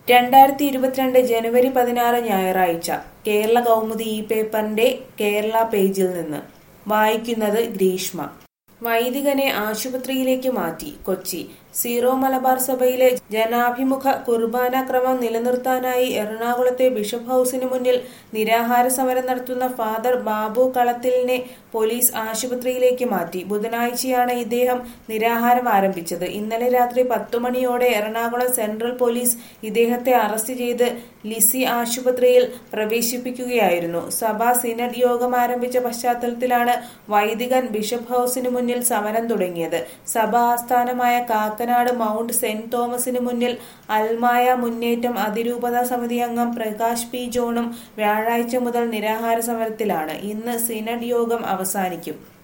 രണ്ടായിരത്തി ഇരുപത്തിരണ്ട് ജനുവരി പതിനാറ് ഞായറാഴ്ച കേരള കൗമുദി ഈ പേപ്പറിന്റെ കേരള പേജിൽ നിന്ന് വായിക്കുന്നത് ഗ്രീഷ്മ വൈദികനെ ആശുപത്രിയിലേക്ക് മാറ്റി കൊച്ചി സീറോ മലബാർ സഭയിലെ ജനാഭിമുഖ കുർബാന ക്രമം നിലനിർത്താനായി എറണാകുളത്തെ ബിഷപ്പ് ഹൌസിന് മുന്നിൽ നിരാഹാര സമരം നടത്തുന്ന ഫാദർ ബാബു കളത്തിലിനെ പോലീസ് ആശുപത്രിയിലേക്ക് മാറ്റി ബുധനാഴ്ചയാണ് ഇദ്ദേഹം നിരാഹാരം ആരംഭിച്ചത് ഇന്നലെ രാത്രി പത്തു മണിയോടെ എറണാകുളം സെൻട്രൽ പോലീസ് ഇദ്ദേഹത്തെ അറസ്റ്റ് ചെയ്ത് ലിസി ആശുപത്രിയിൽ പ്രവേശിപ്പിക്കുകയായിരുന്നു സഭാ സിനഡ് യോഗം ആരംഭിച്ച പശ്ചാത്തലത്തിലാണ് വൈദികൻ ബിഷപ്പ് ഹൌസിന് മുന്നിൽ സമരം തുടങ്ങിയത് സഭാ ആസ്ഥാനമായ കാക്കനാട് മൗണ്ട് സെന്റ് തോമസിന് മുന്നിൽ അൽമായ മുന്നേറ്റം അതിരൂപതാ സമിതി അംഗം പ്രകാശ് പി ജോണും വ്യാഴാഴ്ച മുതൽ നിരാഹാര സമരത്തിലാണ് ഇന്ന് സിനഡ് യോഗം അവസാനിക്കും